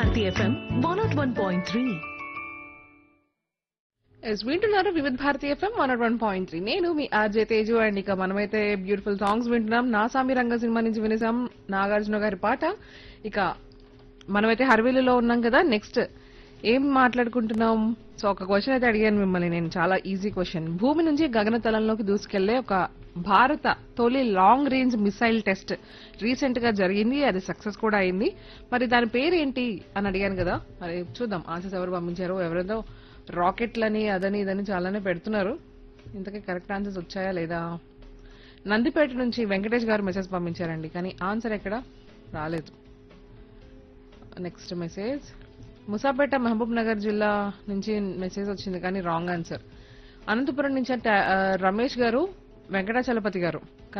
Bharati FM one naught one point three ఎస్ వింటున్నారు Vividh Bharati FM one one point three నేను మీ ఆర్జే తేజు అండ్ ఇక మనమైతే బ్యూటిఫుల్ సాంగ్స్ వింటున్నాం నా సామి రంగ సినిమా నుంచి వినేసాం నాగార్జున గారి పాట ఇక మనమైతే హర్వేలీలో ఉన్నాం కదా నెక్స్ట్ ఏం మాట్లాడుకుంటున్నాం సో ఒక క్వశ్చన్ అయితే అడిగాను మిమ్మల్ని నేను చాలా ఈజీ క్వశ్చన్ భూమి నుంచి గగనతలంలోకి దూసుకెళ్లే ఒక భారత తొలి long range missile test recent గా జరిగింది అది సక్సెస్ కూడా అయింది మరి దాని పేరేంటి అని అడిగాను కదా మరి చూద్దాం ఆన్సర్స్ ఎవరు పంపించారో ఎవరిదో రాకెట్లని అదని ఇదని చాలానే పెడుతున్నారు ఇంతకీ కరెక్ట్ ఆన్సర్స్ వచ్చాయా లేదా నందిపేట నుంచి వెంకటేష్ గారు మెసేజ్ పంపించారండి కానీ ఆన్సర్ ఎక్కడ రాలేదు next message Musapeta Mahabubnagar జిల్లా నుంచి మెసేజ్ వచ్చింది కానీ రాంగ్ ఆన్సర్ అనంతపురం నుంచి అంటే, ఆ, రమేష్ గారు వెంకటాచలపతి గారు